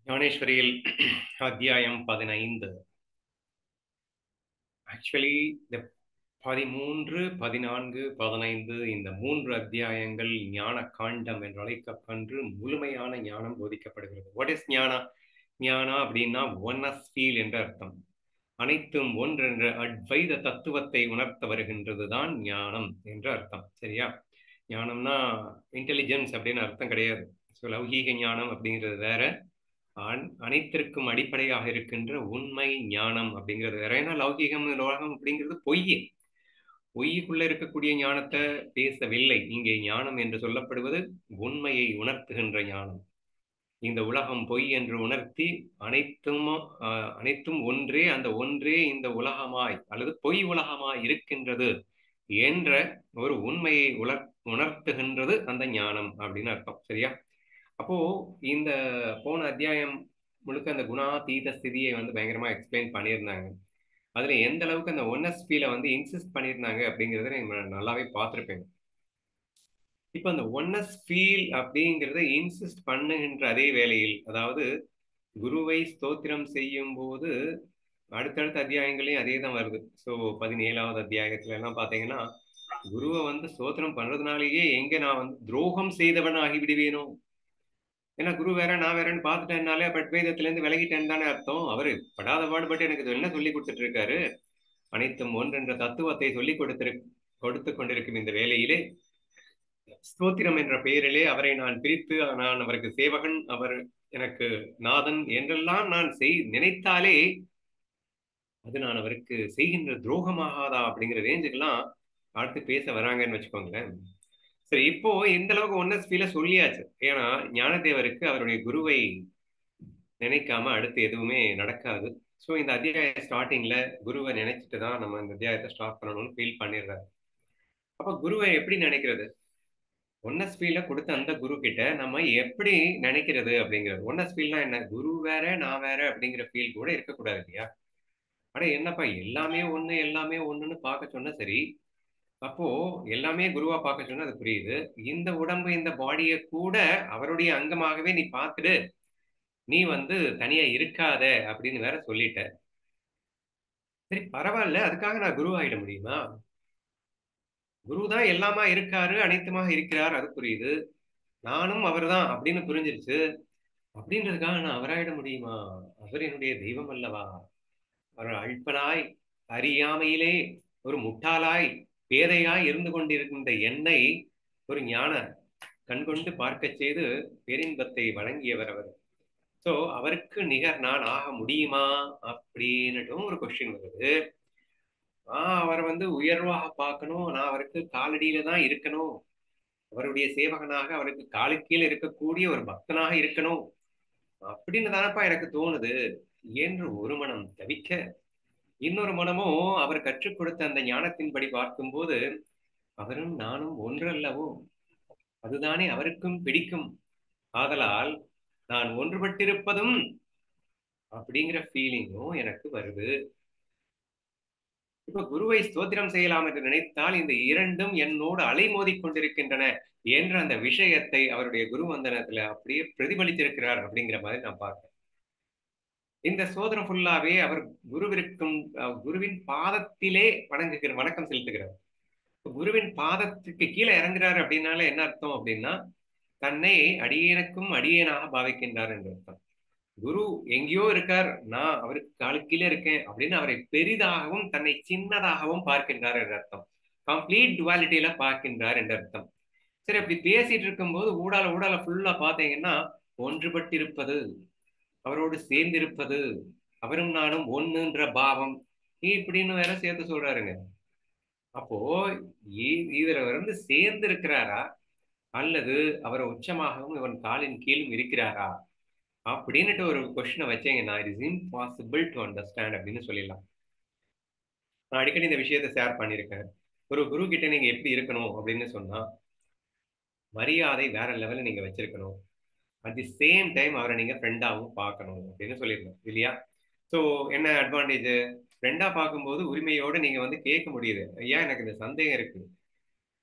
ஞானேஸ்வரியில் அத்தியாயம் பதினைந்து ஆக்சுவலி இந்த பதிமூன்று பதினான்கு பதினைந்து இந்த மூன்று அத்தியாயங்கள் ஞான காண்டம் என்று அழைக்கப்பன்று முழுமையான ஞானம் போதிக்கப்படுகிறது வாட் இஸ் ஞானா ஞானா அப்படின்னா ஒன்னஸ் ஃபீல் என்ற அர்த்தம் அனைத்தும் ஒன்றென்ற அத்வைத தத்துவத்தை உணர்த்த வருகின்றது தான் ஞானம் என்ற அர்த்தம் சரியா ஞானம்னா இன்டெலிஜென்ஸ் அப்படின்னு அர்த்தம் கிடையாது ஸோ லௌகீக ஞானம் அப்படிங்கிறது வேற அனைத்திற்கும் அடிப்படையாக இருக்கின்ற உண்மை ஞானம் அப்படிங்கிறது வேற ஏன்னா லௌகீகம் உலகம் அப்படிங்கிறது பொய் பொய்க்குள்ள இருக்கக்கூடிய ஞானத்தை பேசவில்லை இங்கே ஞானம் என்று சொல்லப்படுவது உண்மையை உணர்த்துகின்ற ஞானம் இந்த உலகம் பொய் என்று உணர்த்தி அனைத்தும் அனைத்தும் ஒன்றே அந்த ஒன்றே இந்த உலகமாய் அல்லது பொய் உலகமாய் இருக்கின்றது என்ற ஒரு உண்மையை உணர் உணர்த்துகின்றது அந்த ஞானம் அப்படின்னு அர்த்தம் சரியா அப்போ இந்த போன அத்தியாயம் முழுக்க அந்த குணாதீத ஸ்திதியை வந்து பயங்கரமா எக்ஸ்பிளைன் பண்ணியிருந்தாங்க அதுல எந்த அளவுக்கு அந்த ஒன்னஸ் ஃபீலை வந்து இன்சிஸ்ட் பண்ணியிருந்தாங்க அப்படிங்கிறத நீங்க நல்லாவே பார்த்துருப்பேங்க இப்போ அந்த ஒன்னஸ் ஃபீல் அப்படிங்கிறத இன்சிஸ்ட் பண்ணுகின்ற அதே வேளையில் அதாவது குருவை ஸ்தோத்திரம் செய்யும் போது அடுத்தடுத்த அத்தியாயங்களையும் அதே தான் வருது ஸோ பதினேழாவது அத்தியாயத்துல எல்லாம் பார்த்தீங்கன்னா குருவை வந்து ஸ்தோத்திரம் பண்றதுனாலேயே எங்க நான் வந்து துரோகம் செய்தவன் ஆகிவிடுவேனோ ஏன்னா குரு வேற நான் வேறன்னு பார்த்துட்டேன்னாலே அத்வைதத்துல இருந்து விலகிட்டேன்னு தானே அர்த்தம் அவரு படாத பாடுபட்டு எனக்கு என்ன சொல்லி கொடுத்துட்டு இருக்காரு அனைத்தும் ஒன்றென்ற தத்துவத்தை சொல்லி கொடுத்திரு கொடுத்து கொண்டிருக்கும் இந்த வேலையிலே ஸ்தோத்திரம் என்ற பெயரிலே அவரை நான் பிரித்து நான் அவருக்கு சேவகன் அவர் எனக்கு நாதன் என்றெல்லாம் நான் செய் நினைத்தாலே அது நான் அவருக்கு செய்கின்ற துரோகமாகாதா அப்படிங்கிற ரேஞ்சுக்கெல்லாம் அடுத்து பேச வராங்கன்னு வச்சுக்கோங்களேன் சரி இப்போ எந்த அளவுக்கு ஒன்னஸ் ஃபீல சொல்லியாச்சு ஏன்னா ஞானதேவருக்கு அவருடைய குருவை நினைக்காம அடுத்து எதுவுமே நடக்காது ஸோ இந்த அத்தியாய ஸ்டார்டிங்ல குருவை நினைச்சிட்டு தான் நம்ம இந்த அத்தியாயத்தை ஸ்டார்ட் பண்ணணும்னு ஃபீல் பண்ணிடுறாரு அப்போ குருவை எப்படி நினைக்கிறது ஒன்னஸ் ஃபீல கொடுத்த அந்த குரு கிட்ட நம்ம எப்படி நினைக்கிறது அப்படிங்கிறது ஒன்னஸ் ஃபீல்னா என்ன குரு வேற நான் வேற அப்படிங்கிற ஃபீல் கூட இருக்கக்கூடாது இல்லையா அட என்னப்பா எல்லாமே ஒண்ணு எல்லாமே ஒண்ணுன்னு பார்க்க சொன்னா சரி அப்போ எல்லாமே குருவா பார்க்க சொன்னா அது புரியுது இந்த உடம்பு இந்த பாடியை கூட அவருடைய அங்கமாகவே நீ பார்த்துடு நீ வந்து தனியா இருக்காத அப்படின்னு வேற சொல்லிட்ட சரி பரவாயில்ல அதுக்காக நான் குரு ஆயிட முடியுமா குரு தான் எல்லாமா இருக்காரு அனைத்துமாக இருக்கிறார் அது புரியுது நானும் அவர் தான் அப்படின்னு புரிஞ்சிருச்சு அப்படின்றதுக்காக நான் அவராயிட முடியுமா அவர் என்னுடைய தெய்வம் அல்லவா அவர் அல்பனாய் அறியாமையிலே ஒரு முட்டாளாய் பேதையாய் இருந்து கொண்டிருக்கின்ற என்னை ஒரு ஞான கண்கொண்டு பார்க்க செய்து பேரின்பத்தை வழங்கியவர் அவர் ஸோ அவருக்கு நிகர் நான் ஆக முடியுமா அப்படின்னுட்டும் ஒரு கொஸ்டின் வருது ஆஹ் அவரை வந்து உயர்வாக பார்க்கணும் நான் அவருக்கு காலடியில தான் இருக்கணும் அவருடைய சேவகனாக அவருக்கு காலுக்கீழ் இருக்கக்கூடிய ஒரு பக்தனாக இருக்கணும் அப்படின்னு தானப்பா எனக்கு தோணுது என்று ஒரு மனம் தவிக்க இன்னொரு மனமும் அவர் கற்றுக் கொடுத்த அந்த ஞானத்தின்படி பார்க்கும்போது அவரும் நானும் ஒன்றல்லவோ அதுதானே அவருக்கும் பிடிக்கும் ஆதலால் நான் ஒன்றுபட்டிருப்பதும் அப்படிங்கிற ஃபீலிங்கும் எனக்கு வருது இப்ப குருவை ஸ்தோத்திரம் செய்யலாம் என்று நினைத்தால் இந்த இரண்டும் என்னோடு அலைமோதி கொண்டிருக்கின்றன என்ற அந்த விஷயத்தை அவருடைய குரு வந்தனத்துல அப்படியே பிரதிபலித்திருக்கிறார் அப்படிங்கிற மாதிரி நான் பார்க்கிறேன் இந்த சோதனம் ஃபுல்லாவே அவர் குருவிற்கும் குருவின் பாதத்திலே வணங்குகிற வணக்கம் செலுத்துகிறார் குருவின் பாதத்துக்கு கீழே இறங்குறாரு அப்படின்னால என்ன அர்த்தம் அப்படின்னா தன்னை அடியேனுக்கும் அடியேனாக பாவிக்கின்றார் என்று அர்த்தம் குரு எங்கேயோ இருக்கார் நான் அவருக்கு காலுக்கு கீழே இருக்கேன் அப்படின்னு அவரை பெரிதாகவும் தன்னை சின்னதாகவும் பார்க்கின்றார் என்ற அர்த்தம் கம்ப்ளீட் டுவாலிட்டியில பார்க்கின்றார் என்ற அர்த்தம் சரி அப்படி பேசிட்டு இருக்கும்போது ஊடால ஊடால ஃபுல்லா பாத்தீங்கன்னா ஒன்றுபட்டிருப்பது அவரோடு சேர்ந்திருப்பது அவரும் நானும் ஒண்ணுன்ற பாவம் இப்படின்னு வேற சேர்த்து சொல்றாருங்க அப்போ இதுல வந்து சேர்ந்து இருக்கிறாரா அல்லது அவரை உச்சமாகவும் இவன் காலின் கீழும் இருக்கிறாரா அப்படின்னுட்டு ஒரு கொஸ்டினை வச்சீங்கன்னா it is impossible to understand அப்படின்னு சொல்லிடலாம் நான் அடிக்கடி இந்த விஷயத்த ஷேர் பண்ணியிருக்கேன் ஒரு குரு கிட்ட நீங்க எப்படி இருக்கணும் அப்படின்னு சொன்னா மரியாதை வேற லெவலில் நீங்க வச்சிருக்கணும் அட் தி சேம் டைம் அவரை நீங்க ஃப்ரெண்டாகவும் பார்க்கணும் அப்படின்னு சொல்லியிருந்தோம் இல்லையா ஸோ என்ன அட்வான்டேஜ் ஃப்ரெண்டா பார்க்கும்போது உரிமையோட நீங்க வந்து கேட்க முடியுது ஐயா எனக்கு இந்த சந்தேகம் இருக்கு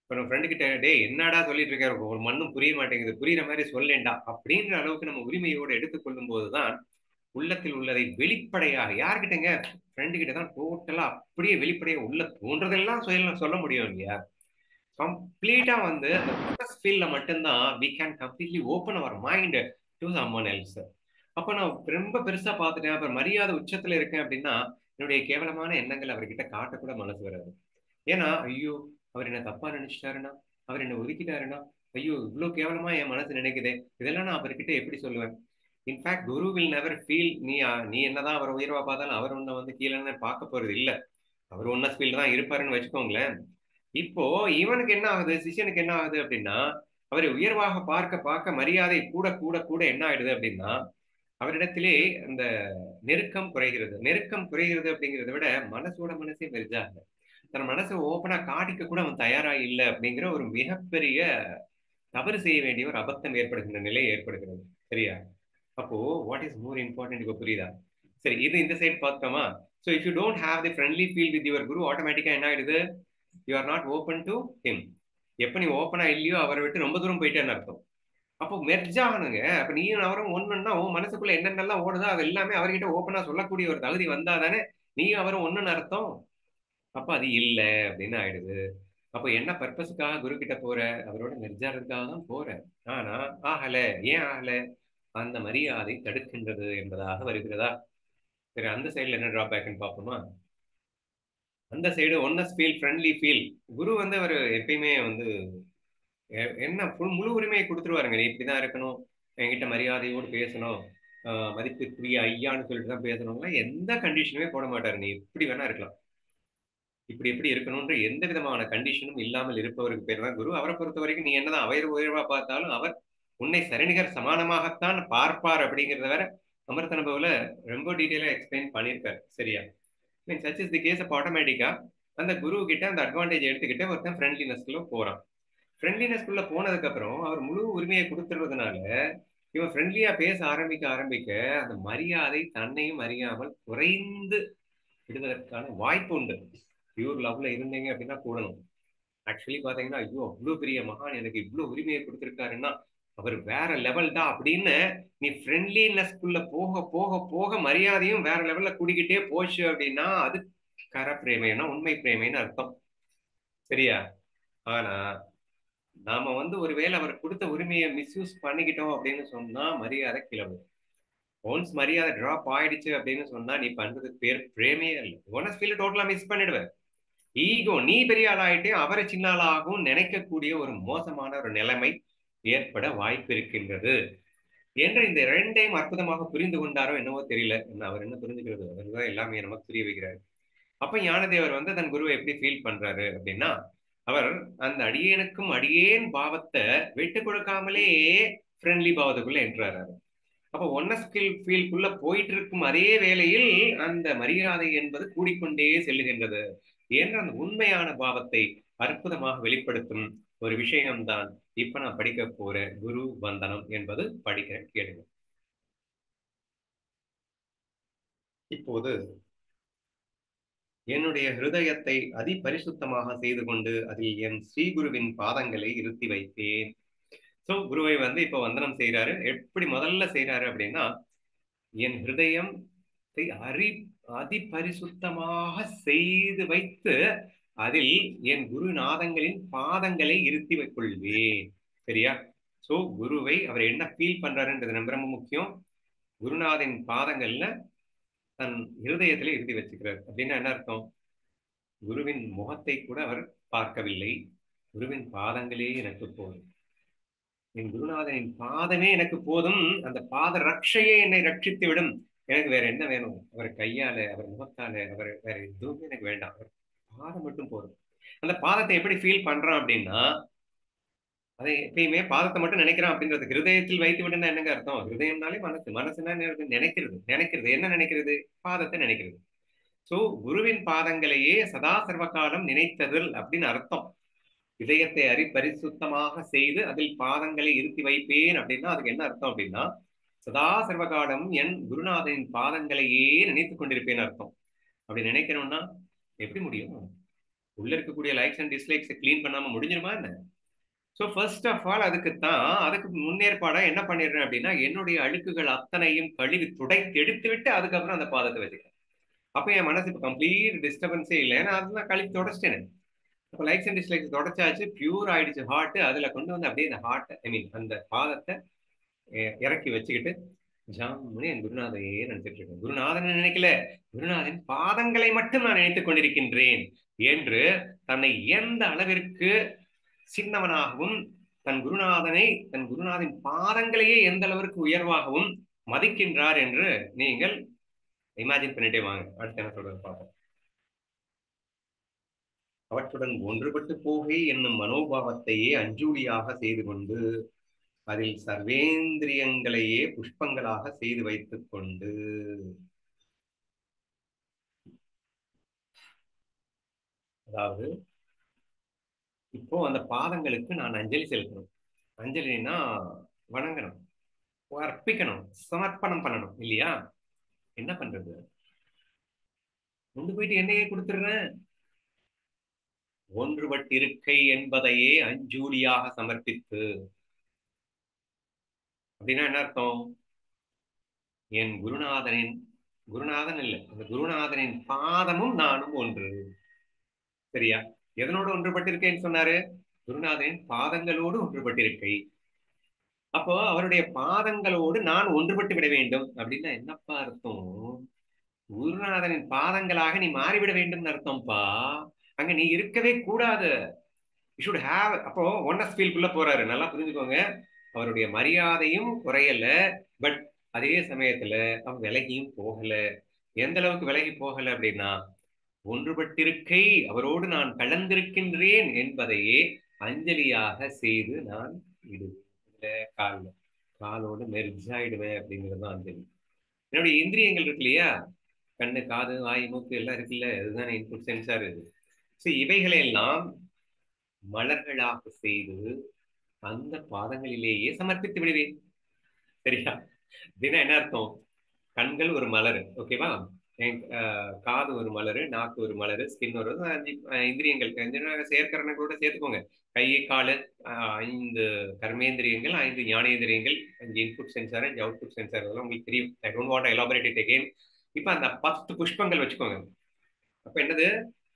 இப்போ நம்ம ஃப்ரெண்டு கிட்ட டேய் என்னடா சொல்லிட்டு இருக்காரு ஒரு மண்ணும் புரிய மாட்டேங்குது புரியுற மாதிரி சொல்லேன்டா அப்படின்ற அளவுக்கு நம்ம உரிமையோடு எடுத்துக்கொள்ளும் போதுதான் உள்ளத்தில் உள்ளதை வெளிப்படையாக யார்கிட்டங்க ஃப்ரெண்டு கிட்ட தான் டோட்டலா அப்படியே வெளிப்படையா உள்ள தோன்றதெல்லாம் சொல்ல சொல்ல முடியும் இல்லையா கம்ப்ளீட்டா வந்து அந்த பர்பஸ் ஃபீல்ட்ல மட்டும்தான் we can completely open our mind to someone அப்ப நான் ரொம்ப பெருசா பார்த்துட்டேன் அப்புறம் மரியாதை உச்சத்துல இருக்கேன் அப்படின்னா என்னுடைய கேவலமான எண்ணங்கள் அவர்கிட்ட காட்டக்கூட மனசு வராது ஏன்னா ஐயோ அவர் என்ன தப்பா நினைச்சிட்டாருன்னா அவர் என்ன ஒதுக்கிட்டாருன்னா ஐயோ இவ்வளவு கேவலமா என் மனசு நினைக்குதே இதெல்லாம் நான் அவர்கிட்ட எப்படி சொல்லுவேன் in fact guru will never feel நீ நீ என்னதான் அவர் உயர்வா பார்த்தாலும் அவர் உன்னை வந்து கீழே பார்க்க போறது இல்ல அவர் ஒன்ன ஃபீல்டு தான் இருப்பாருன்னு வச்சுக்கோங்களேன் இப்போ இவனுக்கு என்ன ஆகுது சிஷியனுக்கு என்ன ஆகுது அப்படின்னா அவரை உயர்வாக பார்க்க பார்க்க மரியாதை கூட கூட கூட என்ன ஆயிடுது அப்படின்னா அவரிடத்திலே அந்த நெருக்கம் குறைகிறது நெருக்கம் குறைகிறது அப்படிங்கிறத விட மனசோட மனசே மெரிஜாங்க தன் மனசை ஓப்பனா காட்டிக்க கூட அவன் தயாரா இல்லை அப்படிங்கிற ஒரு மிகப்பெரிய தவறு செய்ய வேண்டிய ஒரு அபத்தம் ஏற்படுகின்ற நிலை ஏற்படுகிறது சரியா அப்போ வாட் இஸ் மோர் இம்பார்ட்டன்ட் இப்போ புரியுதா சரி இது இந்த சைட் பார்த்தோமா so if you don't have the friendly feel with your guru ஆட்டோமேட்டிக்கா என்ன ஆயிடுது you are not open to him எப்போ நீ ஓப்பனா இல்லையோ அவரை விட்டு ரொம்ப தூரம் போயிட்டேன்னு அர்த்தம் அப்போ மெர்ஜானுங்க அப்ப நீயும் அவரும் ஒண்ணுன்னா உன் மனசுக்குள்ள என்னென்னலாம் ஓடுதோ அது எல்லாமே அவர்கிட்ட ஓப்பனா சொல்லக்கூடிய ஒரு தகுதி வந்தா தானே நீயும் அவரும் ஒண்ணுன்னு அர்த்தம் அப்ப அது இல்லை அப்படின்னு ஆயிடுது அப்போ என்ன பர்பஸுக்காக குரு கிட்ட போற அவரோட மெர்ஜாறதுக்காக தான் போற ஆனா ஆகல ஏன் ஆகல அந்த மரியாதை தடுக்கின்றது என்பதாக வருகிறதா சரி அந்த சைடுல என்ன டிராபேக்னு பார்ப்போமா அந்த side oneness feel friendly feel குரு வந்து அவர் எப்பயுமே வந்து என்ன ஃபுல் முழு உரிமையை கொடுத்துருவாருங்க நீ இப்படிதான் இருக்கணும் என்கிட்ட மரியாதையோடு பேசணும் மதிப்பிற்குரிய ஐயான்னு சொல்லிட்டு தான் பேசணும்னா எந்த கண்டிஷனுமே போட மாட்டாரு நீ எப்படி வேணா இருக்கலாம் இப்படி எப்படி இருக்கணும்ன்ற எந்த விதமான கண்டிஷனும் இல்லாமல் இருப்பவருக்கு பேர் தான் குரு அவரை பொறுத்த வரைக்கும் நீ என்னதான் அவயர் உயர்வா பார்த்தாலும் அவர் உன்னை சரிநிகர் சமானமாகத்தான் பார்ப்பார் அப்படிங்கிறத வேற அமர்த்தனுபவில ரொம்ப டீட்டெயிலா எக்ஸ்பிளைன் பண்ணியிருக்காரு சரியா mean such is the case அப்போ ஆட்டோமேட்டிக்கா அந்த குரு கிட்ட அந்த அட்வான்டேஜ் எடுத்துக்கிட்டு ஒருத்தன் ஃப்ரெண்ட்லினஸ்குள்ள போறான் ஃப்ரெண்ட்லினஸ்குள்ள போனதுக்கு அப்புறம் அவர் முழு உரிமையை கொடுத்துறதுனால இவன் ஃப்ரெண்ட்லியா பேச ஆரம்பிக்க ஆரம்பிக்க அந்த மரியாதை தன்னையும் அறியாமல் குறைந்து விடுவதற்கான வாய்ப்பு உண்டு பியூர் லவ்ல இருந்தீங்க அப்படின்னா கூடணும் ஆக்சுவலி பாத்தீங்கன்னா ஐயோ அவ்வளவு பெரிய மகான் எனக்கு இவ்வளவு உரிமையை கொடுத்துருக்காருன்னா அவர் வேற லெவல் தான் அப்படின்னு நீ ஃப்ரெண்ட்லினஸ்குள்ள போக போக போக மரியாதையும் வேற லெவல்ல கூடிக்கிட்டே போச்சு அப்படின்னா அது கர பிரேமைன்னா உண்மை பிரேமைன்னு அர்த்தம் சரியா ஆனா நாம வந்து ஒருவேளை அவர் கொடுத்த உரிமையை மிஸ்யூஸ் பண்ணிக்கிட்டோம் அப்படின்னு சொன்னா மரியாதை கிளம்பு ஒன்ஸ் மரியாதை டிராப் ஆயிடுச்சு அப்படின்னு சொன்னா நீ பண்றதுக்கு பேர் பிரேமையே இல்லை ஒன்ஸ் ஃபீல் டோட்டலா மிஸ் பண்ணிடுவேன் ஈகோ நீ பெரிய ஆளாயிட்டே அவரை சின்ன ஆளாகும் நினைக்கக்கூடிய ஒரு மோசமான ஒரு நிலைமை ஏற்பட வாய்ப்பு இருக்கின்றது என்று இந்த ரெண்டையும் அற்புதமாக புரிந்து கொண்டாரோ என்னவோ தெரியல என்ன அவர் என்ன புரிஞ்சுக்கிறது அவர்தான் எல்லாமே நமக்கு புரிய வைக்கிறாரு அப்ப ஞானதேவர் வந்து தன் குருவை எப்படி ஃபீல் பண்றாரு அப்படின்னா அவர் அந்த அடியேனுக்கும் அடியேன் பாவத்தை விட்டு கொடுக்காமலே ஃப்ரெண்ட்லி பாவத்துக்குள்ள என்றாரு அப்ப ஒன்னஸ் ஃபீல் ஃபீல்குள்ள போயிட்டு இருக்கும் அதே வேளையில் அந்த மரியாதை என்பது கூடிக்கொண்டே செல்லுகின்றது என்ற அந்த உண்மையான பாவத்தை அற்புதமாக வெளிப்படுத்தும் ஒரு விஷயம்தான் இப்ப நான் படிக்க போற குரு வந்தனம் என்பது படிக்கிற கேளுங்க இப்போது என்னுடைய ஹிருதயத்தை அதிபரிசுத்தமாக செய்து கொண்டு அதில் என் ஸ்ரீகுருவின் பாதங்களை இருத்தி வைத்தேன் சோ குருவை வந்து இப்ப வந்தனம் செய்யறாரு எப்படி முதல்ல செய்யறாரு அப்படின்னா என் ஹிருதயம் அறி அதிபரிசுத்தமாக செய்து வைத்து அதில் என் குருநாதங்களின் பாதங்களை இருத்தி கொள்வேன் சரியா சோ குருவை அவர் என்ன ஃபீல் பண்றாருன்றது ரொம்ப ரொம்ப முக்கியம் குருநாதன் பாதங்கள்ல தன் இருதயத்துல இருத்தி வச்சுக்கிறார் அப்படின்னா என்ன அர்த்தம் குருவின் முகத்தை கூட அவர் பார்க்கவில்லை குருவின் பாதங்களே எனக்கு போதும் என் குருநாதனின் பாதமே எனக்கு போதும் அந்த பாத ரட்சையே என்னை ரட்சித்து விடும் எனக்கு வேற என்ன வேணும் அவர் கையால அவர் முகத்தால அவர் வேற எதுவுமே எனக்கு வேண்டாம் அவர் பாதம் மட்டும் போதும் அந்த பாதத்தை எப்படி ஃபீல் பண்றான் அப்படின்னா அதை எப்பயுமே பாதத்தை மட்டும் நினைக்கிறான் அப்படின்றது ஹிருதயத்தில் வைத்து விடுனா என்னங்க அர்த்தம் ஹிருதயம்னாலே மனசு மனசுனா நினைக்கிறது நினைக்கிறது என்ன நினைக்கிறது பாதத்தை நினைக்கிறது சோ குருவின் பாதங்களையே சதா சர்வகாலம் நினைத்ததில் அப்படின்னு அர்த்தம் இதயத்தை அறி பரிசுத்தமாக செய்து அதில் பாதங்களை இருத்தி வைப்பேன் அப்படின்னா அதுக்கு என்ன அர்த்தம் அப்படின்னா சதா சர்வகாலம் என் குருநாதனின் பாதங்களையே நினைத்து கொண்டிருப்பேன் அர்த்தம் அப்படி நினைக்கணும்னா எப்படி முடியும் உள்ள இருக்கக்கூடிய லைக்ஸ் அண்ட் டிஸ்லைக்ஸை க்ளீன் பண்ணாம முடிஞ்சிருமா என்ன ஸோ ஃபர்ஸ்ட் ஆஃப் ஆல் அதுக்கு தான் அதுக்கு முன்னேற்பாடா என்ன பண்ணிடுறேன் அப்படின்னா என்னுடைய அழுக்குகள் அத்தனையும் கழுவி துடைத்து எடுத்து விட்டு அதுக்கப்புறம் அந்த பாதத்தை வச்சுக்கிறேன் அப்போ என் மனசு இப்போ கம்ப்ளீட் டிஸ்டர்பன்ஸே இல்லை ஏன்னா அதெல்லாம் கழுவி தொடச்சிட்டேன் அப்போ லைக்ஸ் அண்ட் டிஸ்லைக்ஸ் தொடச்சாச்சு பியூர் ஆயிடுச்சு ஹார்ட் அதுல கொண்டு வந்து அப்படியே இந்த ஹார்ட் ஐ மீன் அந்த பாதத்தை இறக்கி வச்சுக்கிட்டு ஜாமுன்னு என் குருநாதையே நினைச்சிட்டு இருக்கேன் குருநாதன் நினைக்கல குருநாதன் பாதங்களை மட்டும் நான் நினைத்துக் கொண்டிருக்கின்றேன் என்று தன்னை எந்த அளவிற்கு சின்னவனாகவும் தன் குருநாதனை தன் குருநாதன் பாதங்களையே எந்த அளவிற்கு உயர்வாகவும் மதிக்கின்றார் என்று நீங்கள் இமேஜின் பண்ணிட்டே வாங்க அடுத்து என்ன சொல்றது பார்ப்போம் அவற்றுடன் ஒன்றுபட்டு போகை என்னும் மனோபாவத்தையே அஞ்சூலியாக செய்து கொண்டு அதில் சர்வேந்திரியங்களையே புஷ்பங்களாக செய்து வைத்துக் கொண்டு அதாவது இப்போ அந்த பாதங்களுக்கு நான் அஞ்சலி செலுத்தணும் அஞ்சலினா வணங்கணும் அர்ப்பிக்கணும் சமர்ப்பணம் பண்ணணும் இல்லையா என்ன பண்றது கொண்டு போயிட்டு என்னையே கொடுத்துடுறேன் ஒன்றுபட்டிருக்கை என்பதையே அஞ்சூலியாக சமர்ப்பித்து அப்படின்னா என்ன அர்த்தம் என் குருநாதனின் குருநாதன் இல்லை அந்த குருநாதனின் பாதமும் நானும் ஒன்று சரியா எதனோடு ஒன்றுபட்டிருக்கேன்னு சொன்னாரு குருநாதனின் பாதங்களோடு ஒன்றுபட்டிருக்கை அப்போ அவருடைய பாதங்களோடு நான் ஒன்றுபட்டு விட வேண்டும் அப்படின்னா என்னப்பா அர்த்தம் குருநாதனின் பாதங்களாக நீ மாறிவிட வேண்டும் அர்த்தம்ப்பா அங்க நீ இருக்கவே கூடாது யூ ஷுட் ஹேவ் அப்போ ஒன்னஸ் ஃபீல்குள்ள போறாரு நல்லா புரிஞ்சுக்கோங்க அவருடைய மரியாதையும் குறையல பட் அதே சமயத்துல அவன் விலகியும் போகல எந்த அளவுக்கு விலகி போகல அப்படின்னா ஒன்றுபட்டிருக்கை அவரோடு நான் கலந்திருக்கின்றேன் என்பதையே அஞ்சலியாக செய்து நான் இடுவேன் காலில் காலோடு மெர்ஜாயிடுவேன் அப்படிங்கிறது தான் அஞ்சலி என்னுடைய இந்திரியங்கள் இருக்கு இல்லையா கண்ணு காது வாய் மூக்கு எல்லாம் இருக்குல்ல அதுதான் இன்புட் சென்சார் இது ஸோ இவைகளை எல்லாம் மலர்களாக செய்து அந்த பாதங்களிலேயே சமர்ப்பித்து விடுவேன் சரியா அப்படின்னா என்ன அர்த்தம் கண்கள் ஒரு மலர் ஓகேவா காது ஒரு மலர் நாக்கு ஒரு மலர் ஸ்கின் ஒரு அஞ்சு இந்திரியங்கள் சேர்க்கிறன கூட சேர்த்துக்கோங்க கை காலு ஐந்து கர்மேந்திரியங்கள் ஐந்து ஞானேந்திரியங்கள் அஞ்சு இன்புட் சென்சார் அஞ்சு அவுட்புட் சென்சார் அதெல்லாம் உங்களுக்கு தெரியும் I don't want elaborate it again இப்போ அந்த பத்து புஷ்பங்கள் வச்சுக்கோங்க அப்ப என்னது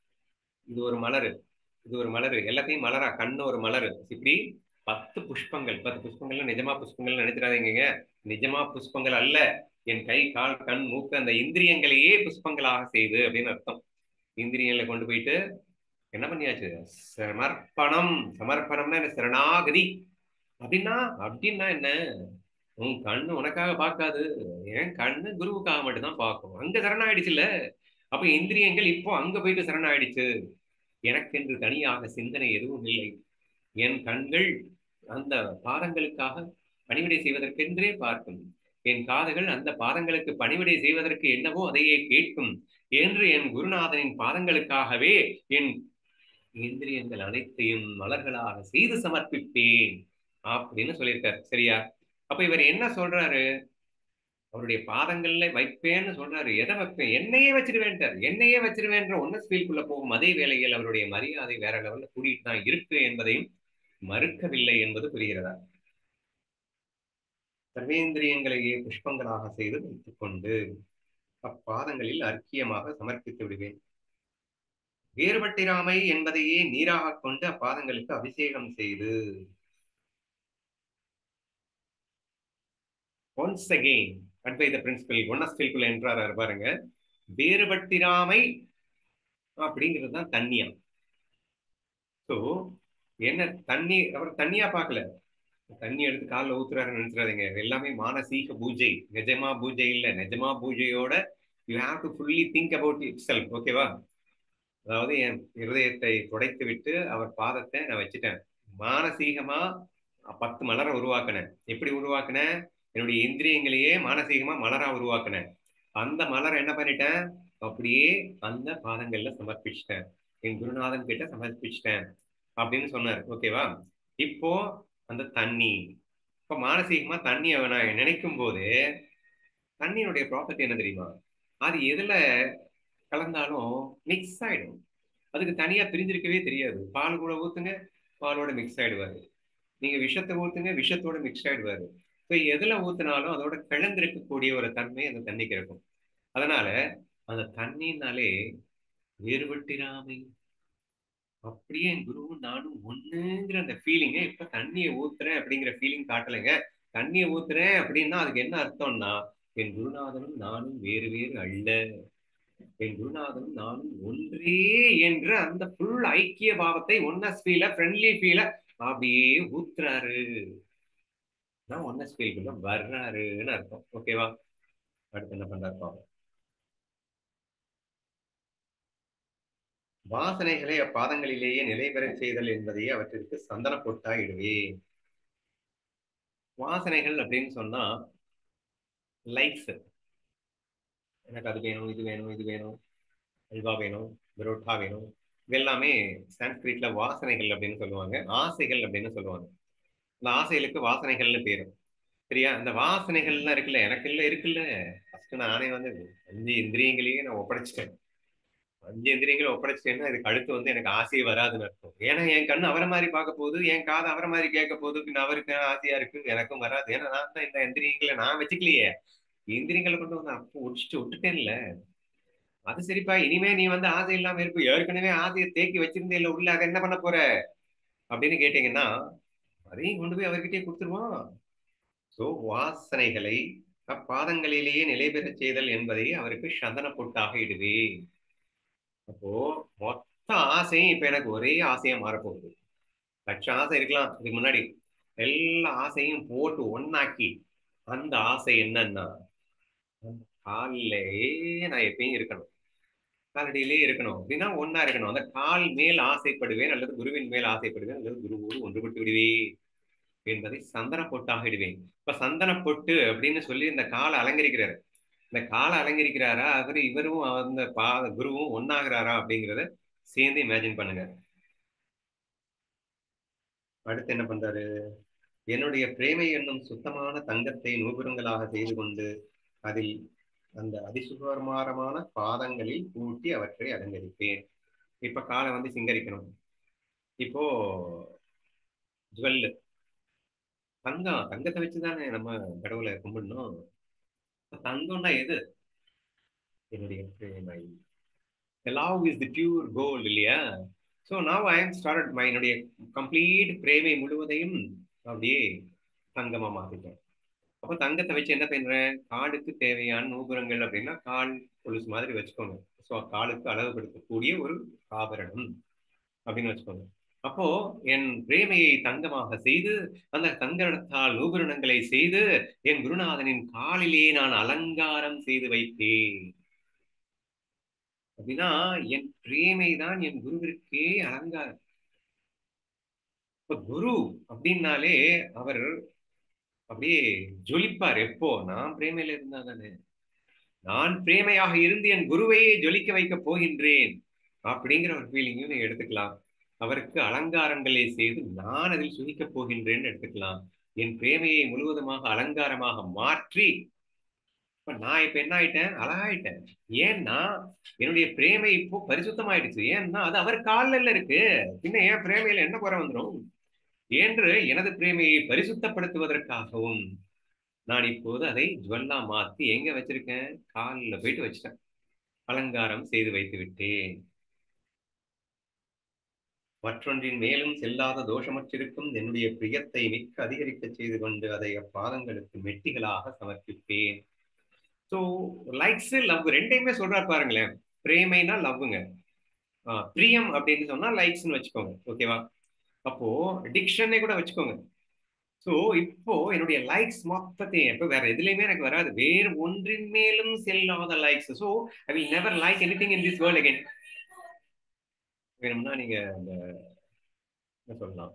இது ஒரு மலர் இது ஒரு மலர் எல்லாத்தையும் மலரா கண்ணு ஒரு மலர் இப்படி பத்து புஷ்பங்கள் பத்து புஷ்பங்கள்ல நிஜமா புஷ்பங்கள் நினைச்சிடாதீங்க நிஜமா புஷ்பங்கள் அல்ல என் கை கால் கண் மூக்கு அந்த இந்திரியங்களையே புஷ்பங்களாக செய்து அப்படின்னு அர்த்தம் இந்திரியங்களை கொண்டு போயிட்டு என்ன பண்ணியாச்சு சமர்ப்பணம் சமர்ப்பணம்னா என்ன சரணாகதி அப்படின்னா அப்படின்னா என்ன உன் கண்ணு உனக்காக பார்க்காது என் கண்ணு குருவுக்காக மட்டும்தான் பார்க்கும் அங்க சரணாயிடுச்சு இல்ல அப்ப இந்திரியங்கள் இப்போ அங்க போயிட்டு சரணாயிடுச்சு எனக்கென்று தனியாக சிந்தனை எதுவும் இல்லை என் கண்கள் அந்த பாதங்களுக்காக பணிவிடை செய்வதற்கென்றே பார்க்கும் என் காதுகள் அந்த பாதங்களுக்கு பணிவிடை செய்வதற்கு என்னவோ அதையே கேட்கும் என்று என் குருநாதனின் பாதங்களுக்காகவே என் இந்திரியங்கள் அனைத்தையும் மலர்களாக செய்து சமர்ப்பிப்பேன் அப்படின்னு சொல்லியிருக்காரு சரியா அப்ப இவர் என்ன சொல்றாரு அவருடைய பாதங்கள்ல வைப்பேன்னு சொல்றாரு எதை வைப்பேன் என்னையே வச்சிருவேன்ட்டார் என்னையே வச்சிருவேன்ற ஒன்னு ஃபீல்குள்ள போகும் அதே வேளையில் அவருடைய மரியாதை வேற லெவல்ல கூட்டிட்டு தான் இருக்கு என்பதையும் மறுக்கவில்லை என்பது புரிகிறதா சர்வேந்திரியங்களையே புஷ்பங்களாக செய்து வைத்துக் கொண்டு அப்பாதங்களில் அர்க்கியமாக சமர்ப்பித்து விடுவேன் வேறுபட்டிராமை என்பதையே நீராக கொண்டு அப்பாதங்களுக்கு அபிஷேகம் செய்து ஒன்ஸ் அகெயின் அட்வைத பிரின்சிபல் ஒன்னஸ்டில்குள்ள என்றார் பாருங்க வேறுபட்டிராமை அப்படிங்கிறது தான் தண்ணியா ஸோ என்ன தண்ணி அவர் தண்ணியா பார்க்கல தண்ணி எடுத்து காலில் ஊத்துறாருன்னு நினைச்சிடாதீங்க எல்லாமே மானசீக பூஜை நிஜமா பூஜை இல்லை நிஜமா பூஜையோட you have to fully think about it self ஓகேவா அதாவது என் இருதயத்தை துடைத்து விட்டு அவர் பாதத்தை நான் வச்சுட்டேன் மானசீகமா பத்து மலரை உருவாக்கினேன் எப்படி உருவாக்கினேன் என்னுடைய இந்திரியங்களையே மானசீகமா மலரா உருவாக்கினேன் அந்த மலரை என்ன பண்ணிட்டேன் அப்படியே அந்த பாதங்கள்ல சமர்ப்பிச்சிட்டேன் என் குருநாதன் கிட்ட சமர்ப்பிச்சிட்டேன் அப்படின்னு சொன்னார் ஓகேவா இப்போ அந்த தண்ணி இப்போ மானசீகமா தண்ணியை நான் நினைக்கும் போது தண்ணியினுடைய ப்ராப்பர்ட்டி என்ன தெரியுமா அது எதுல கலந்தாலும் மிக்ஸ் ஆயிடும் அதுக்கு தனியா பிரிஞ்சிருக்கவே தெரியாது பால் கூட ஊத்துங்க பாலோட மிக்ஸ் ஆயிடுவாரு நீங்க விஷத்தை ஊத்துங்க விஷத்தோட மிக்ஸ் ஆயிடுவாரு ஸோ எதுல ஊத்துனாலும் அதோட கலந்திருக்கக்கூடிய ஒரு தன்மை அந்த தண்ணிக்கு இருக்கும் அதனால அந்த தண்ணினாலே வேறுபட்டிராமை அப்படியே என் குருவும் நானும் ஒண்ணுங்கிற அந்த ஃபீலிங்க இப்ப தண்ணியை ஊத்துறேன் அப்படிங்கிற ஃபீலிங் காட்டலைங்க தண்ணியை ஊத்துறேன் அப்படின்னா அதுக்கு என்ன அர்த்தம்னா என் குருநாதனும் நானும் வேறு வேறு அல்ல என் குருநாதனும் நானும் ஒன்றே என்ற அந்த ஃபுல் ஐக்கிய பாவத்தை ஒன்னஸ் ஃபீல ஃப்ரெண்ட்லி ஃபீல அப்படியே ஊத்துறாரு நான் ஒன்னஸ் ஃபீல்குள்ள வர்றாருன்னு அர்த்தம் ஓகேவா அடுத்து என்ன பண்றாரு பாவம் வாசனைகளை அப்பாதங்களிலேயே நிலை பெறச் செய்தல் என்பதையே அவற்றிற்கு சந்தன பொட்டாயிடுவே வாசனைகள் அப்படின்னு சொன்னா லைக்ஸ் எனக்கு அது வேணும் இது வேணும் இது வேணும் அல்வா வேணும் பரோட்டா வேணும் இதெல்லாமே சான்ஸ்கிரிட்ல வாசனைகள் அப்படின்னு சொல்லுவாங்க ஆசைகள் அப்படின்னு சொல்லுவாங்க அந்த ஆசைகளுக்கு வாசனைகள்னு பேரு சரியா அந்த வாசனைகள்லாம் இருக்குல்ல எனக்கு இல்ல இருக்குல்ல ஃபர்ஸ்ட் நானே வந்து அஞ்சு இந்திரியங்களையே நான் ஒப்படைச்சிட்டேன் அஞ்சு இந்திரியங்களை ஒப்படைச்சிட்டேன்னா இதுக்கு அடுத்து வந்து எனக்கு ஆசையே வராதுன்னு அர்த்தம் ஏன்னா என் கண்ணு அவரை மாதிரி பார்க்க போகுது என் காது அவரை மாதிரி கேட்க போகுது பின்ன அவருக்கு ஆசையா இருக்கு எனக்கும் வராது ஏன்னா நான் தான் இந்த இந்திரியங்களை நான் வச்சுக்கலையே இந்திரியங்களை கொண்டு வந்து அப்போ ஒடிச்சுட்டு விட்டுட்டேன்ல அது சரிப்பா இனிமே நீ வந்து ஆசை இல்லாம இருப்பு ஏற்கனவே ஆசையை தேக்கி வச்சிருந்தே இல்ல உள்ள அதை என்ன பண்ண போற அப்படின்னு கேட்டீங்கன்னா அதையும் கொண்டு போய் அவர்கிட்டயே கொடுத்துருவான் சோ வாசனைகளை அப்பாதங்களிலேயே நிலை பெறச் செய்தல் என்பதை அவருக்கு சந்தன பொட்டாக இடுவே அப்போ மொத்த ஆசையும் இப்ப எனக்கு ஒரே ஆசையா மாறப்போகுது லட்சம் ஆசை இருக்கலாம் இதுக்கு முன்னாடி எல்லா ஆசையும் போட்டு ஒன்னாக்கி அந்த ஆசை என்னன்னா அந்த காலிலேயே நான் எப்பயும் இருக்கணும் காலடியிலே இருக்கணும் அப்படின்னா ஒன்னா இருக்கணும் அந்த கால் மேல் ஆசைப்படுவேன் அல்லது குருவின் மேல் ஆசைப்படுவேன் அல்லது குருவோடு ஒன்றுபட்டு விடுவேன் என்பதை சந்தன பொட்டாக இடுவேன் இப்ப சந்தன பொட்டு அப்படின்னு சொல்லி இந்த காலை அலங்கரிக்கிறாரு இந்த காலை அலங்கரிக்கிறாரா அவரு இவரும் அந்த பா குருவும் ஒன்னாகிறாரா அப்படிங்கிறத சேர்ந்து இமேஜின் பண்ணுங்க அடுத்து என்ன பண்றாரு என்னுடைய பிரேமை என்னும் சுத்தமான தங்கத்தை நூபுரங்களாக செய்து கொண்டு அதில் அந்த அதிசுகரமான பாதங்களில் கூட்டி அவற்றை அலங்கரிப்பேன் இப்ப காலை வந்து சிங்கரிக்கணும் இப்போ ஜுவல்லு தங்கம் தங்கத்தை வச்சுதானே நம்ம கடவுளை கும்பிடணும் தங்கம்னா எது என்னுடைய பிரேமை love is the pure gold இல்லையா so now I am start my என்னுடைய கம்ப்ளீட் பிரேமை முழுவதையும் அப்படியே தங்கமா மாத்திட்டேன் அப்போ தங்கத்தை வச்சு என்ன பண்றேன் காலுக்கு தேவையான நூபுரங்கள் அப்படின்னா கால் கொலுசு மாதிரி வச்சுக்கோங்க ஸோ காலுக்கு அளவுபடுத்தக்கூடிய ஒரு ஆபரணம் அப்படின்னு வச்சுக்கோங்க அப்போ என் பிரேமையை தங்கமாக செய்து அந்த தங்கத்தால் நூபுரணங்களை செய்து என் குருநாதனின் காலிலே நான் அலங்காரம் செய்து வைத்தேன் அப்படின்னா என் பிரேமை தான் என் குருவிற்கே அலங்காரம் இப்ப குரு அப்படின்னாலே அவர் அப்படியே ஜொலிப்பார் எப்போ நான் பிரேமையில இருந்தா தானே நான் பிரேமையாக இருந்து என் குருவையே ஜொலிக்க வைக்க போகின்றேன் அப்படிங்கிற ஒரு ஃபீலிங்கையும் நீங்க எடுத்துக்கலாம் அவருக்கு அலங்காரங்களை செய்து நான் அதில் சுகிக்க போகின்றேன்னு எடுத்துக்கலாம் என் பிரேமையை முழுவதுமாக அலங்காரமாக மாற்றி இப்ப நான் இப்ப என்ன ஆயிட்டேன் அழகாயிட்டேன் ஏன்னா என்னுடைய பிரேமை இப்போ பரிசுத்தமாயிடுச்சு ஏன்னா அது அவர் காலில் இருக்கு பின்ன ஏன் பிரேமையில என்ன குறை வந்துடும் என்று எனது பிரேமையை பரிசுத்தப்படுத்துவதற்காகவும் நான் இப்போது அதை ஜுவல்லா மாத்தி எங்க வச்சிருக்கேன் காலில் போயிட்டு வச்சிட்டேன் அலங்காரம் செய்து வைத்து விட்டேன் மற்றொன்றின் மேலும் செல்லாத தோஷமற்றிருக்கும் என்னுடைய பிரியத்தை மிக்க அதிகரிக்க செய்து கொண்டு அதை அப்பாதங்களுக்கு மெட்டிகளாக சமர்ப்பிப்பேன் ஸோ லைக்ஸ் லவ் ரெண்டையுமே சொல்றாரு பாருங்களேன் பிரேமைனா லவ்வுங்க பிரியம் அப்படின்னு சொன்னா லைக்ஸ்னு வச்சுக்கோங்க ஓகேவா அப்போ டிக்ஷனே கூட வச்சுக்கோங்க ஸோ இப்போ என்னுடைய லைக்ஸ் மொத்தத்தையும் இப்போ வேற எதுலையுமே எனக்கு வராது வேறு ஒன்றின் மேலும் செல்லாத likes so I will never like anything in this world again வேணும்னா நீங்க அந்த என்ன சொல்லலாம்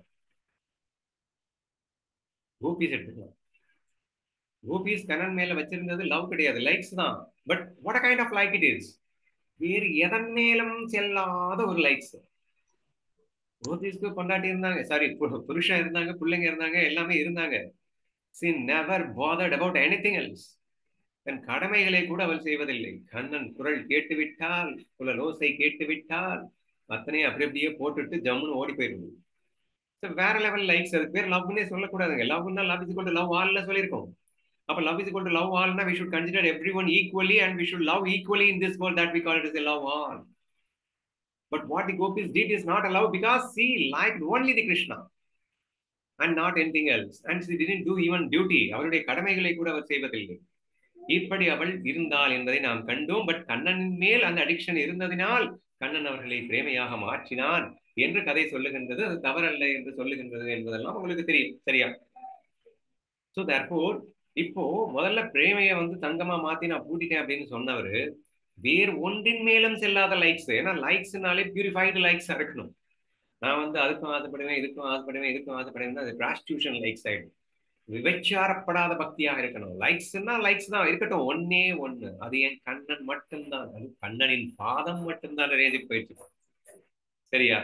கோபிஸ் எடுத்துக்கலாம் கோபிஸ் கண்ணன் மேல வச்சிருந்தது லவ் கிடையாது லைக்ஸ் தான் but what kind of like it is வேறு எதன் மேலும் செல்லாத ஒரு லைக்ஸ் கோபிஸ்க்கு பொண்டாட்டி இருந்தாங்க சாரி புருஷன் இருந்தாங்க பிள்ளைங்க இருந்தாங்க எல்லாமே இருந்தாங்க she never bothered about anything else தன் கடமைகளை கூட அவள் செய்வதில்லை கண்ணன் குரல் கேட்டுவிட்டால் குலலோசை கேட்டுவிட்டால் அத்தனையும் அப்படி அப்படியே போட்டுட்டு ஜம்முன்னு ஓடி போயிருது So, வேற லெவல் லைக்ஸ் அது பேர் லவ்னே சொல்லக்கூடாதுங்க லவ்னா லவ் இஸ் கொண்டு லவ் ஆல்ல சொல்லியிருக்கோம் அப்ப லவ் இஸ் கொண்டு லவ் ஆல்னா we should consider every one equally and we should love equally in this world that we call it is love all but what the gopis did is not a love because she like only the Krishna and not anything else and she didn't do even duty அவருடைய கடமைகளை கூட அவர் செய்வதில்லை இப்படி அவள் இருந்தாள் என்பதை நாம் கண்டோம் பட் கண்ணனின் மேல் அந்த அடிக்ஷன் இருந்ததினால் கண்ணன் அவர்களை பிரேமையாக மாற்றினான் என்று கதை சொல்லுகின்றது அது தவறல்ல என்று சொல்லுகின்றது என்பதெல்லாம் உங்களுக்கு தெரியும் சரியா சோ தர்போர் இப்போ முதல்ல பிரேமையை வந்து தங்கமா மாத்தி நான் பூட்டிட்டேன் அப்படின்னு சொன்னவரு வேறு ஒன்றின் மேலும் செல்லாத லைக்ஸ் ஏன்னா லைக்ஸ்னாலே பியூரிஃபைடு லைக்ஸ் இருக்கணும் நான் வந்து அதுக்கும் ஆசைப்படுவேன் இதுக்கும் ஆசைப்படுவேன் இதுக்கும் ஆசைப்படுவேன் அது பிராஸ்டியூஷன் லைக்ஸ் ஆயிடும் விபச்சாரப்படாத பக்தியாக இருக்கணும் லைக்ஸ்னா லைக்ஸ் தான் இருக்கட்டும் ஒன்னே ஒண்ணு அது என் கண்ணன் மட்டும்தான் அது கண்ணனின் பாதம் மட்டும்தான் ரேஞ்சி போயிடுச்சு சரியா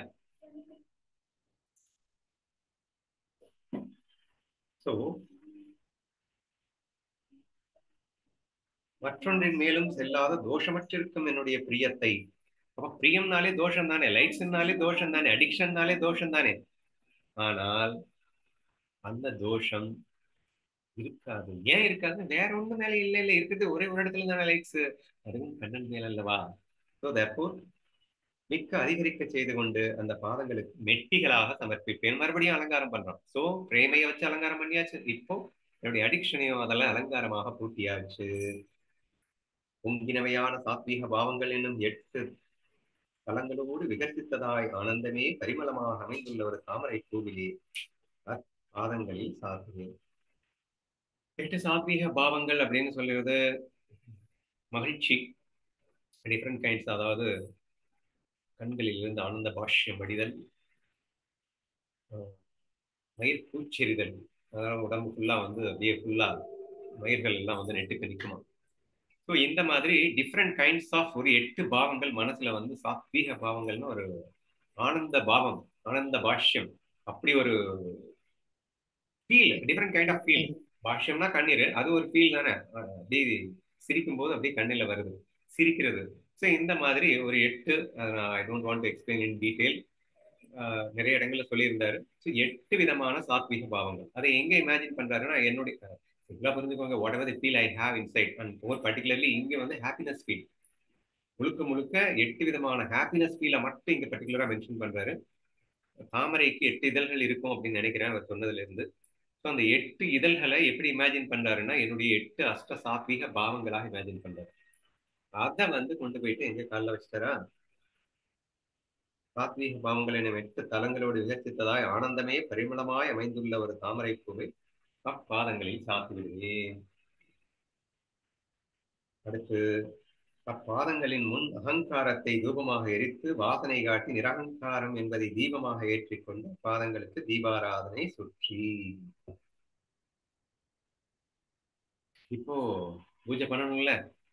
சோ மற்றொன்றின் மேலும் செல்லாத தோஷமற்றிருக்கும் என்னுடைய பிரியத்தை அப்ப பிரியம்னாலே தோஷம் தானே லைக்ஸ்னாலே தோஷம் தானே அடிக்ஷன்னாலே தோஷம் தானே ஆனால் அந்த தோஷம் இருக்காது ஏன் இருக்காது வேற ஒண்ணு மேல இல்ல இல்ல இருக்குது ஒரே ஒரு இடத்துல தானே லைக்ஸ் அதுவும் கண்ணன் மேல அல்லவா ஸோ தற்போது மிக்க அதிகரிக்க செய்து கொண்டு அந்த பாதங்களுக்கு மெட்டிகளாக சமர்ப்பிப்பேன் மறுபடியும் அலங்காரம் பண்றோம் சோ பிரேமையை வச்சு அலங்காரம் பண்ணியாச்சு இப்போ என்னுடைய அடிக்ஷனையும் அதெல்லாம் அலங்காரமாக பூட்டியாச்சு பொங்கினவையான சாத்வீக பாவங்கள் என்னும் எட்டு தலங்களோடு விகசித்ததாய் ஆனந்தமே பரிமளமாக அமைந்துள்ள ஒரு தாமரை கோவிலே பாதங்களில் சாத்துவேன் எட்டு சாத்வீக பாவங்கள் அப்படின்னு சொல்லுறது மகிழ்ச்சி டிஃப்ரெண்ட் கைண்ட்ஸ் அதாவது கண்களில் இருந்து ஆனந்த பாஷ்யம் வடிதல் மயிர் பூச்செறிதல் அதாவது உடம்பு ஃபுல்லா வந்து அப்படியே ஃபுல்லா மயிர்கள் எல்லாம் வந்து நெட்டுக்கு நிற்குமா ஸோ இந்த மாதிரி டிஃப்ரெண்ட் கைண்ட்ஸ் ஆஃப் ஒரு எட்டு பாவங்கள் மனசுல வந்து சாத்வீக பாவங்கள்னு ஒரு ஆனந்த பாவம் ஆனந்த பாஷ்யம் அப்படி ஒரு feel different kind of feel பாஷ்யம்னா கண்ணீர் அது ஒரு ஃபீல் தானே அப்படியே சிரிக்கும் போது அப்படியே கண்ணில வருது சிரிக்கிறது ஸோ இந்த மாதிரி ஒரு எட்டு I don't want to explain in detail நிறைய இடங்கள்ல சொல்லியிருந்தாரு ஸோ எட்டு விதமான சாத்வீக பாவங்கள் அதை எங்க இமேஜின் பண்றாருன்னா என்னுடைய சிம்பிளா புரிஞ்சுக்கோங்க whatever the feel I have inside and more particularly இங்க வந்து ஹாப்பினஸ் ஃபீல் முழுக்க முழுக்க எட்டு விதமான ஹாப்பினஸ் ஃபீலை மட்டும் இங்க பர்டிகுலரா மென்ஷன் பண்றாரு தாமரைக்கு எட்டு இதழ்கள் இருக்கும் அப்படின்னு நினைக்கிறேன் அவர் சொன்னதுல இருந்து ஸோ அந்த எட்டு இதழ்களை எப்படி இமேஜின் பண்றாருன்னா என்னுடைய எட்டு அஷ்ட சாத்வீக பாவங்களாக இமேஜின் பண்றாரு அதை வந்து கொண்டு போயிட்டு எங்க காலில் வச்சுட்டாரா சாத்வீக பாவங்கள் என எட்டு தலங்களோடு விகசித்ததாய் ஆனந்தமே பரிமளமாய் அமைந்துள்ள ஒரு தாமரை பூவை அப்பாதங்களில் சாத்தி விடுவேன் அடுத்து அப்பாதங்களின் முன் அகங்காரத்தை தூபமாக எரித்து வாசனை காட்டி நிரகங்காரம் என்பதை தீபமாக ஏற்றிக்கொண்டு பாதங்களுக்கு தீபாராதனை சுற்றி இப்போ பூஜை பண்ணணும்ல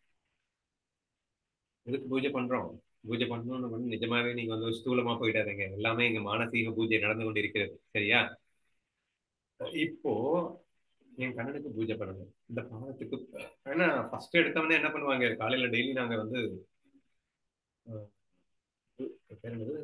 எதுக்கு பூஜை பண்றோம் பூஜை பண்ணணும்னு பண்ணி நிஜமாவே நீங்க வந்து ஸ்தூலமா போயிடாதீங்க எல்லாமே இங்க மானசீக பூஜை நடந்து கொண்டு இருக்கிறது சரியா இப்போ என் கண்ணனுக்கு பூஜை பண்ணணும் இந்த பாதத்துக்கு ஏன்னா ஃபர்ஸ்ட் எடுத்தவொடனே என்ன பண்ணுவாங்க காலையில டெய்லி நாங்க வந்து பேர் என்னது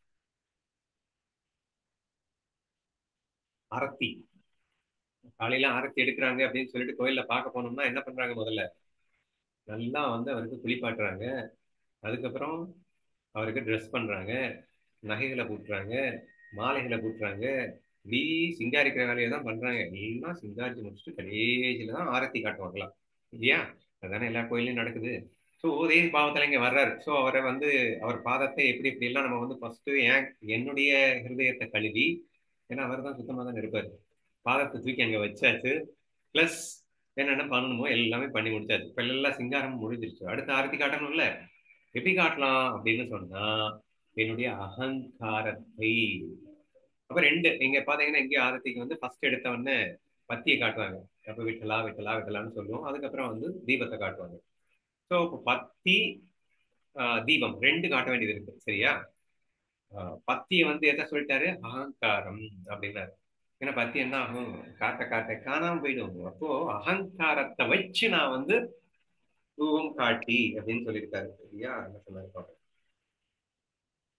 ஆரத்தி காலையில ஆரத்தி எடுக்கிறாங்க அப்படின்னு சொல்லிட்டு கோயில்ல பார்க்க போனோம்னா என்ன பண்றாங்க முதல்ல நல்லா வந்து அவருக்கு குளிப்பாட்டுறாங்க அதுக்கப்புறம் அவருக்கு ட்ரெஸ் பண்றாங்க நகைகளை பூட்டுறாங்க மாலைகளை பூட்டுறாங்க வீ சிங்காரிக்கிற வேலையை தான் பண்றாங்க எல்லாம் சிங்காரிச்சு முடிச்சுட்டு கடைசியில தான் ஆரத்தி காட்டுவாங்களாம் இல்லையா அதுதானே எல்லா கோயிலையும் நடக்குது ஸோ ஒரே பாவத்தில் இங்கே வர்றாரு ஸோ அவரை வந்து அவர் பாதத்தை எப்படி எப்படி எல்லாம் நம்ம வந்து ஃபர்ஸ்ட் ஏன் என்னுடைய ஹிருதயத்தை கழுவி ஏன்னா அவர் தான் சுத்தமாக தான் இருப்பார் பாதத்தை தூக்கி அங்கே வச்சாச்சு ப்ளஸ் என்னென்ன பண்ணணுமோ எல்லாமே பண்ணி முடிச்சாச்சு இப்போ எல்லாம் சிங்காரம் முடிஞ்சிருச்சு அடுத்த ஆரத்தி காட்டணும்ல எப்படி காட்டலாம் அப்படின்னு சொன்னா என்னுடைய அகங்காரத்தை அப்ப ரெண்டு நீங்க பாத்தீங்கன்னா இங்கே ஆரத்திக்கு வந்து ஃபர்ஸ்ட் எடுத்த உடனே பத்தியை காட்டுவாங்க அப்ப விட்டலா விட்டலா விட்டலான்னு சொல்லுவோம் அதுக்கப்புறம் வந்து தீபத்தை காட்டுவாங்க ஸோ இப்போ பத்தி தீபம் ரெண்டு காட்ட வேண்டியது இருக்கு சரியா பத்தியை வந்து எதை சொல்லிட்டாரு அகங்காரம் அப்படின்னாரு ஏன்னா பத்தி என்ன ஆகும் காட்ட காட்ட காணாம போயிடும் அப்போ அகங்காரத்தை வச்சு நான் வந்து தூவம் காட்டி அப்படின்னு சொல்லியிருக்காரு சரியா என்ன சொன்னாரு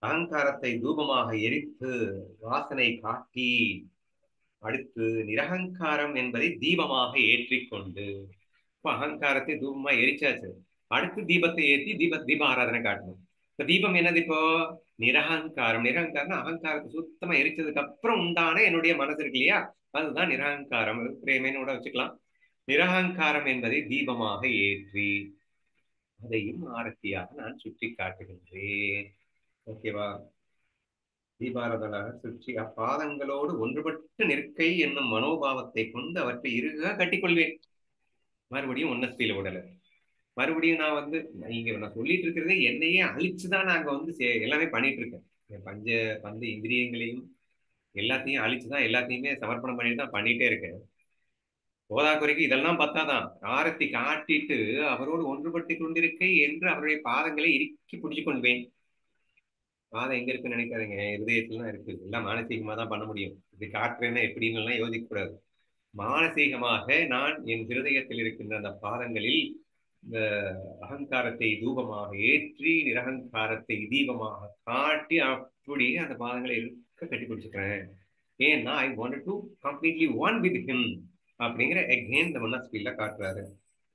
அகங்காரத்தை தூபமாக எரித்து வாசனை காட்டி அடுத்து நிரகங்காரம் என்பதை தீபமாக ஏற்றிக்கொண்டு இப்ப அகங்காரத்தை தூபமா எரிச்சாச்சு அடுத்து தீபத்தை ஏற்றி தீப தீப ஆராதனை காட்டணும் இப்ப தீபம் என்னது இப்போ நிரகங்காரம் நிரகங்காரம் அகங்காரத்தை சுத்தமா எரிச்சதுக்கு அப்புறம் உண்டான என்னுடைய மனசு இருக்கு இல்லையா அதுதான் நிரகங்காரம் பிரேமைன்னு கூட வச்சுக்கலாம் நிரகங்காரம் என்பதை தீபமாக ஏற்றி அதையும் ஆரத்தியாக நான் சுற்றி காட்டுகின்றேன் ஓகேவா தீபாரதனாக சுற்றி அப்பாதங்களோடு ஒன்றுபட்டு நிற்கை என்னும் மனோபாவத்தை கொண்டு அவற்றை இறுக கட்டிக்கொள்வேன் மறுபடியும் ஒன்னஸ்தியில விடல மறுபடியும் நான் வந்து இங்க நான் சொல்லிட்டு இருக்கிறதே என்னையே அழிச்சுதான் நாங்க வந்து சே- எல்லாமே பண்ணிட்டு இருக்கேன் என் பஞ்ச பஞ்ச இந்திரியங்களையும் எல்லாத்தையும் அழிச்சுதான் எல்லாத்தையுமே சமர்ப்பணம் பண்ணிட்டு தான் பண்ணிட்டே இருக்கேன் போதாக்குறைக்கு இதெல்லாம் பத்தாதான் ஆரத்தி காட்டிட்டு அவரோடு ஒன்றுபட்டு கொண்டிருக்கை என்று அவருடைய பாதங்களை இறுக்கி பிடிச்சு கொள்வேன் பாதம் எங்க இருக்குன்னு நினைக்காதீங்க இருதயத்துல தான் இருக்கு எல்லாம் மானசீகமா தான் பண்ண முடியும் இது காட்டுறேன்னா எப்படின்னு எல்லாம் யோசிக்க கூடாது மானசீகமாக நான் என் இருதயத்தில் இருக்கின்ற அந்த பாதங்களில் இந்த அகங்காரத்தை தூபமாக ஏற்றி நிரகங்காரத்தை தீபமாக காட்டி அப்படியே அந்த பாதங்களை இருக்க கட்டி பிடிச்சுக்கிறேன் ஏன்னா I want to completely one with him அப்படிங்கிற எகெயின் இந்த மன்னஸ்பீல்ல காட்டுறாரு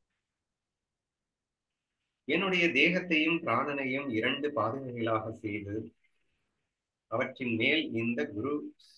என்னுடைய தேகத்தையும் பிராணனையும் இரண்டு பாதங்களாக செய்து அவற்றின் மேல் இந்த குரு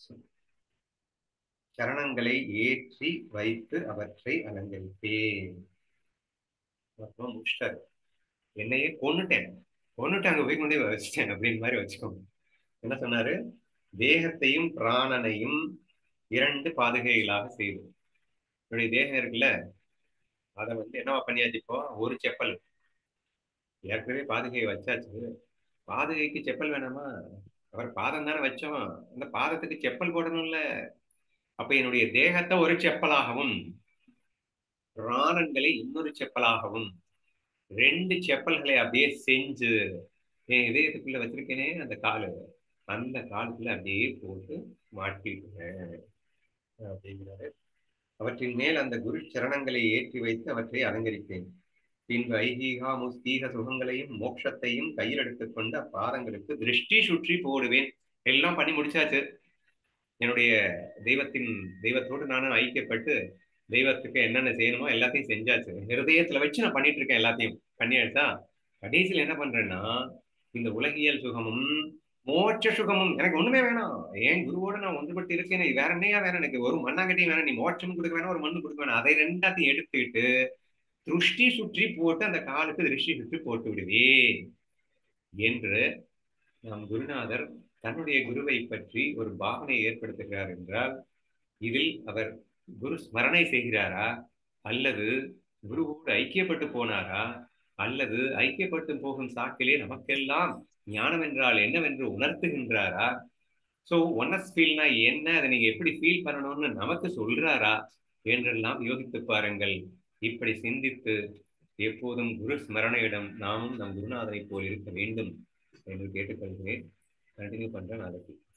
சரணங்களை ஏற்றி வைத்து அவற்றை அலங்கரிப்பேன் அப்புறம் முடிச்சிட்டாரு என்னையே கொன்னுட்டேன் கொன்னுட்டு அங்க போய் கொண்டே வச்சுட்டேன் அப்படின்னு மாதிரி வச்சுக்கோங்க என்ன சொன்னாரு தேகத்தையும் பிராணனையும் இரண்டு பாதுகைகளாக செய்து என்னுடைய தேகம் இருக்குல்ல அதை வந்து என்னவா பண்ணியாச்சு இப்போ ஒரு செப்பல் ஏற்கனவே பாதுகையை வச்சாச்சு பாதுகைக்கு செப்பல் வேணாமா அவர் பாதம் தானே வச்சோம் அந்த பாதத்துக்கு செப்பல் போடணும்ல அப்ப என்னுடைய தேகத்தை ஒரு செப்பலாகவும் பிராணன்களை இன்னொரு செப்பலாகவும் ரெண்டு செப்பல்களை அப்படியே செஞ்சு என் இதயத்துக்குள்ள வச்சிருக்கேனே அந்த காலு அந்த காலத்துல அப்படியே போட்டு மாட்டிட்டுறேன் அப்படிங்கிறாரு அவற்றின் மேல் அந்த குரு சரணங்களை ஏற்றி வைத்து அவற்றை அலங்கரிப்பேன் பின்பு ஐதீகா முஸ்தீக சுகங்களையும் மோட்சத்தையும் கையில் எடுத்துக்கொண்டு அப்பாதங்களுக்கு திருஷ்டி சுற்றி போடுவேன் எல்லாம் பண்ணி முடிச்சாச்சு என்னுடைய தெய்வத்தின் தெய்வத்தோடு நானும் ஐக்கியப்பட்டு தெய்வத்துக்கு என்னென்ன செய்யணுமோ எல்லாத்தையும் செஞ்சாச்சு ஹிருதயத்துல வச்சு நான் பண்ணிட்டு இருக்கேன் எல்லாத்தையும் பண்ணியாச்சா கடைசியில் என்ன பண்றேன்னா இந்த உலகியல் சுகமும் மோட்ச சுகமும் எனக்கு ஒண்ணுமே வேணாம் ஏன் குருவோட நான் ஒன்றுபட்டு இருக்கேன் வேற என்னையா வேணும் எனக்கு ஒரு மண்ணாங்கட்டியும் வேணாம் நீ மோட்சம் கொடுக்க வேணாம் ஒரு மண்ணு கொடுக்க வேணாம் அதை ரெண்டாத்தையும் எடுத்துக்கிட்டு திருஷ்டி சுற்றி போட்டு அந்த காலுக்கு திருஷ்டி சுற்றி போட்டு விடுவேன் என்று நம் குருநாதர் தன்னுடைய குருவை பற்றி ஒரு பாவனை ஏற்படுத்துகிறார் என்றால் இதில் அவர் குரு ஸ்மரணை செய்கிறாரா அல்லது குருவோடு ஐக்கியப்பட்டு போனாரா அல்லது ஐக்கியப்பட்டு போகும் சாக்கிலே நமக்கெல்லாம் ஞானம் என்றால் என்னவென்று உணர்த்துகின்றாரா சோ ஒன்னஸ் ஃபீல்னா என்ன அதை நீங்க எப்படி ஃபீல் பண்ணணும்னு நமக்கு சொல்றாரா என்றெல்லாம் யோசித்து பாருங்கள் இப்படி சிந்தித்து எப்போதும் குரு ஸ்மரணையிடம் நாமும் நம் குருநாதனை போல் இருக்க வேண்டும் என்று கேட்டுக்கொள்கிறேன் கண்டினியூ பண்றேன் நாளைக்கு